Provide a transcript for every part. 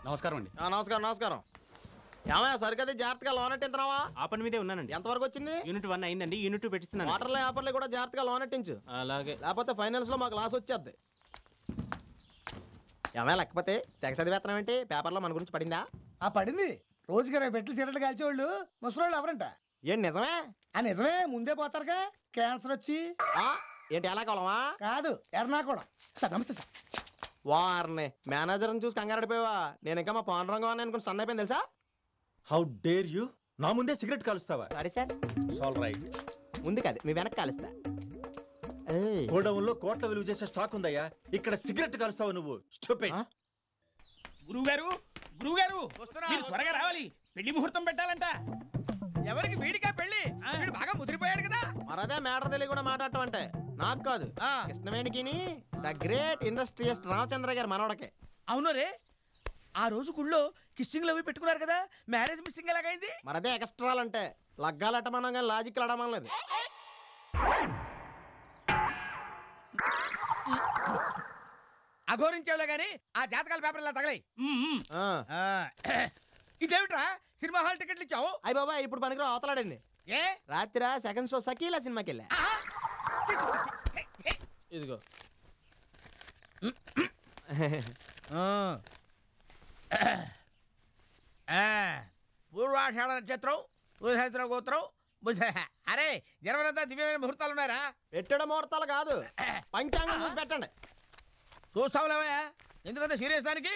నమస్కారం అండి ఆ, నమస్కారం నమస్కారం ఏమయ్య సరికది జాగ్రత్తగా లోన్ ఎట్టింతున్నావా ఆ పని మీదే ఉన్నానండి ఎంతవరకు వచ్చింది యూనిట్ వన్ అయిందండి యూనిట్ టూ పెట్టిస్తున్నాను వాటర్లో ఆఫర్లు కూడా జాగ్రత్తగా లోన్ ఎట్టించు అలాగే లేకపోతే ఫైనాన్స్ లో మాకు లాస్ వచ్చేద్ది ఏమయ్య లేకపోతే తెగ చదివేత్తనం ఏంటి పేపర్లో మన గురించి పడిందా ఆ పడింది రోజుకి ఇరవై పెట్లు సిగరెట్లు కాల్చేవాళ్ళు ముసలోళ్ళు ఎవరంట ఏంటి నిజమే ఆ నిజమే ముందే పోతారుగా క్యాన్సర్ వచ్చి ఆ, ఏంటి ఎలా కొలమా కాదు ఎర్నాకుళం సార్ నమస్తే సార్ వారిని మేనేజర్ని చూసి కంగారడిపోయావా నేను ఇంకా మా పవన్ రంగం అని అనుకుని స్టన్ అయిపోయింది తెలుసా హౌ డేర్ యూ నా ముందే సిగరెట్ కాలుస్తావా సరే సార్ ఆల్ రైట్ ఉంది కదా మీ వెనక్కి కాలుస్తా ఏయ్, గోడౌన్ లో కోట్ల విలువ చేసే స్టాక్ ఉందయ్యా ఇక్కడ సిగరెట్ కాలుస్తావు నువ్వు స్టూపిడ్ ఆ? గురువుగారు గురువుగారు మీరు త్వరగా రావాలి పెళ్లి ముహూర్తం పెట్టాలంట ఎవరికి వీడికా పెళ్ళి ఆ. వీడు బాగా ముదిరిపోయాడు కదా మరదే మేటర్ తెలియ కూడా మాట్లాడటం అంటే నాకు కాదు ఆ. కృష్ణవేణికిని ద గ్రేట్ ఇండస్ట్రియలిస్ట్ రామచంద్ర గారి మనవడకే అవును రే ఆ రోజు గుళ్ళో కిస్సింగ్ అవి పెట్టుకున్నారు కదా మ్యారేజ్ మిస్సింగ్ ఎలాగైంది మరదే ఎక్స్ట్రాలు అంటే లగ్గాలట మనం కానీ లాజిక్ అడమలేదు అఘోరించేవులే గాని ఆ జాతకాల పేపర్ ఇలా తగలై మ్మ్, మ్మ్. ఇదేమిట్రా సినిమా హాల్ టికెట్లు ఇచ్చావు అయ్యి బాబా ఇప్పుడు పనికిరా అవతలాడండి ఏ రాత్రి సెకండ్ షో సకీలా సినిమాకి వెళ్ళా ఆహా. చి, చి, చి, చి, చి. ఇదిగో ఆ. ఆ. పూర్వాషాఢ నక్షత్రం పూర్వహస్ర గోత్రం బుధ- అరే జనవరంతా దివ్యమైన ముహూర్తాలు ఉన్నారా పెట్టడం ముహూర్తాలు కాదు పంచాంగం చూసి పెట్టండి చూస్తావు లేవయ్యా ఎందుకంత సీరియస్ దానికి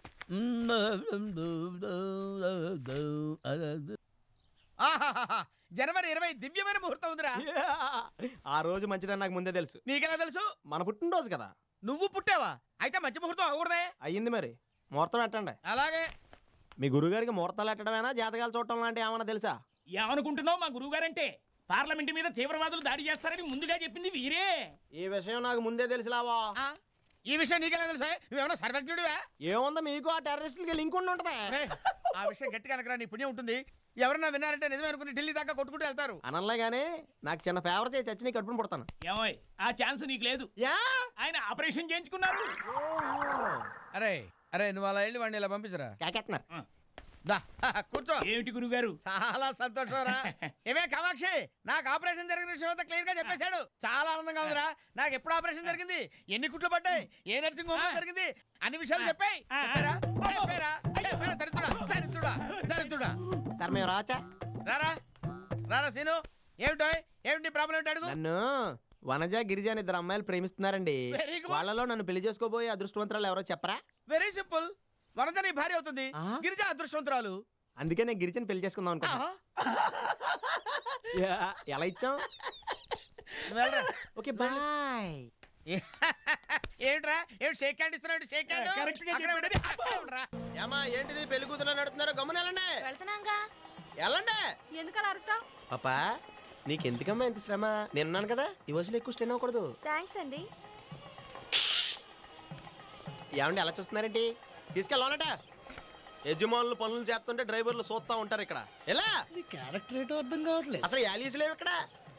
ఆహాహాహా. జనవరి ఇరవై దివ్యమైన ముహూర్తం ఉందిరా ఆ రోజు మంచిదని నాకు ముందే తెలుసు నీకెలా తెలుసు మన పుట్టినరోజు కదా నువ్వు పుట్టావా అయితే మంచి ముహూర్తం అవ్వకూడదే అయ్యింది మరి ముహూర్తం పెట్టండి అలాగే మీ గురుగారికి ముహూర్తాలు పెట్టడమేనా జాతకాలు చూడటం లాంటి ఏమన్నా తెలుసా ఏమనుకుంటున్నావు మా గురువుగారంటే పార్లమెంట్ మీద తీవ్రవాదులు దాడి చేస్తారని ముందుగా చెప్పింది వీరే ఈ విషయం నాకు ముందే తెలిసిలావా ఆ? ఈ విషయం నీకెలా తెలుసా నువ్వేమన్నా సర్వజ్ఞుడివా ఏముంది మీకు ఆ టెర్రరిస్టులకి లింక్ ఉండి ఉంటది రే, ఆ విషయం గట్టిగా అనకరా నీ పుణ్యం ఉంటుంది ఎవరన్నా విన్నారంటే నిజమే అనుకుని ఢిల్లీ దాకా కొట్టుకుంటూ వెళ్తారు అనలే గానీ నాకు చిన్న ఫేవర్ చేసి చచ్చి నీ కట్టుకుని పుడతాను ఏమోయ్ ఆ ఛాన్స్ నీకు లేదు యా ఆయన ఆపరేషన్ చేయించుకున్నారు అరే అరే నువ్వు అలా వెళ్ళి వాడిని ఇలా పంపించరా కాకెత్తున్నారు దా కూర్చో ఏమిటి గురుగారు చాలా సంతోషం రా ఏమే కామాక్షి నాకు ఆపరేషన్ జరిగిన విషయం అంతా క్లియర్ గా చెప్పేశాడు చాలా ఆనందంగా ఉందిరా నాకు ఎప్పుడు ఆపరేషన్ జరిగింది ఎన్ని కుట్లు పడ్డాయి ఏ నర్సింగ్ హోమ్ లో జరిగింది అన్ని విషయాలు చెప్పాయి ఆ. చెప్పారా చెప్పారా చెప్పారా దరిద్రుడా దరిద్రుడా దరిద్రుడా సార్ మేము రావచ్చా రారా రారా సీను ఏమిటో ఏమిటి ప్రాబ్లం ఏంటి అడుగు నన్ను వనజ గిరిజ అని ఇద్దరు అమ్మాయిలు ప్రేమిస్తున్నారండి Very good. వాళ్ళలో నన్ను పెళ్లి చేసుకోబోయే అదృష్టవంతరాలు ఎవరో చెప్పరా వెరీ సింపుల్ వరద నీ భార్య అవుతుంది ఆ? గిరిజ అదృష్టవంతురాలు అందుకే నేను గిరిజని పెళ్లి చేసుకుందాం అనుకున్నా ఆహా. యా, ఎలా ఇచ్చాం నువ్వు వెళ్ళరా. ఓకే బాయ్ ఏమిట్రా ఏమిటి షేక్ హ్యాండ్ ఇస్తున్నాడు షేక్ హ్యాండ్ Correct గా అక్కడే ఉండు. చెప్పాడు. అక్కడే ఉండురా. ఏమా ఏంటిది పెళ్లి కూతురు నడుతున్నారు గమ్మున వెళ్ళండి వెళ్తున్నాగా వెళ్ళండి ఎందుకలా అరుస్తావు పాపా నీకెందుకమ్మా ఇంత శ్రమ నేనున్నాను కదా ఈ వయసులో ఎక్కువ స్టెన్ అవ్వకూడదు థ్యాంక్స్ అండి ఏమండి ఎలా చూస్తున్నారేంటి తీసుకెళ్ళాలట యజమానులు పనులు చేస్తుంటే డ్రైవర్లు చూస్తా ఉంటారు ఇక్కడ ఎలా ఈ క్యారెక్టర్ ఏంటో అర్థం కావట్లేదు అసలు యాలీస్ లేవు ఇక్కడ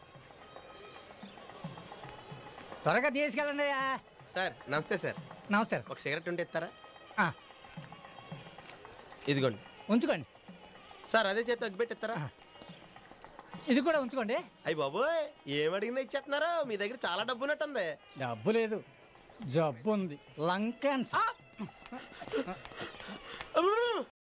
త్వరగా తీసుకెళ్ళండి అయ్యా. సార్ నమస్తే సార్ నమస్తే ఒక సిగరెట్ ఉంటే ఇస్తారా ఆ, ఇదిగోండి ఉంచుకోండి సార్ అదే చేతి తగ్గిపెట్టి ఇస్తారా ఇది కూడా ఉంచుకోండి అయ్యి బాబోయ్ ఏం అడిగినా ఇచ్చేస్తున్నారో మీ దగ్గర చాలా డబ్బు ఉన్నట్టుంది డబ్బు లేదు జబ్బు ఉంది లంగ్ క్యాన్సర్